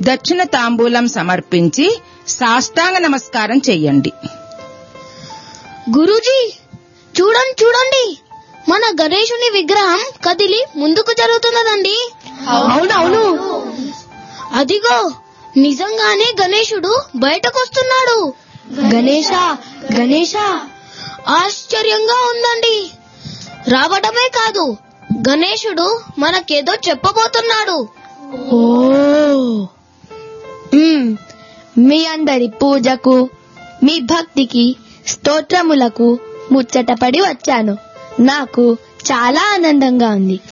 దక్షిణ తాంబూలం సమర్పించి సాష్టాంగ నమస్కారం చెయ్యండి గురూజీ చూడండి చూడండి మన గణేశుని విగ్రహం కదిలి ముందుకు జరుగుతున్నదండి అవునవును అదిగో నిజంగానే గణేశుడు బయటకొస్తున్నాడు గణేశ గణేశ ఆశ్చర్యంగా ఉందండి రావడమే కాదు గణేశుడు మనకేదో చెప్పబోతున్నాడు ఓ మ్మ్. మీ అందరి పూజకు మీ భక్తికి స్తోత్రములకు ముచ్చటపడి వచ్చాను నాకు చాలా ఆనందంగా ఉంది